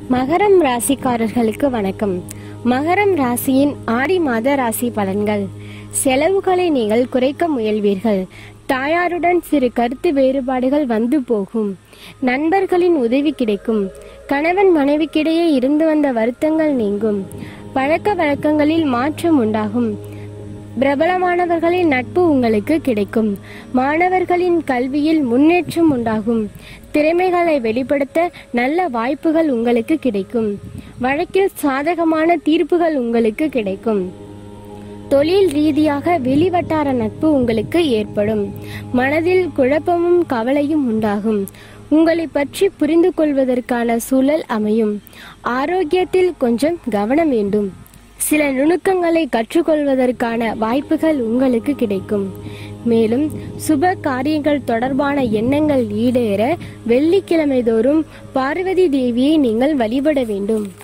மகரம் ராசிக்காரர்களுக்கு வணக்கம் மகரம் ராசியின் ஆடி மாத ராசி பலன்கள் செலவுகளை நீங்கள் குறைக்க முயல்வீர்கள் தாயாருடன் சிறு கருத்து வேறுபாடுகள் வந்து போகும் நண்பர்களின் உதவி கிடைக்கும் கணவன் மனைவிக்கிடையே இருந்து வந்த வருத்தங்கள் நீங்கும் பழக்க வழக்கங்களில் மாற்றம் உண்டாகும் பிரபலமானவர்களின் நட்பு உங்களுக்கு கிடைக்கும் மாணவர்களின் கல்வியில் முன்னேற்றம் உண்டாகும் திறமைகளை வெளிப்படுத்த நல்ல வாய்ப்புகள் உங்களுக்கு கிடைக்கும் வழக்கில் சாதகமான தீர்ப்புகள் உங்களுக்கு கிடைக்கும் தொழில் ரீதியாக வெளிவட்டார நட்பு உங்களுக்கு ஏற்படும் மனதில் குழப்பமும் கவலையும் உண்டாகும் உங்களை பற்றி புரிந்து கொள்வதற்கான சூழல் அமையும் ஆரோக்கியத்தில் கொஞ்சம் கவனம் வேண்டும் சில நுணுக்கங்களை கற்றுக்கொள்வதற்கான வாய்ப்புகள் உங்களுக்கு கிடைக்கும் மேலும் சுப காரியங்கள் தொடர்பான எண்ணங்கள் ஈடேற வெள்ளிக்கிழமை தோறும் பார்வதி தேவியை நீங்கள் வழிபட வேண்டும்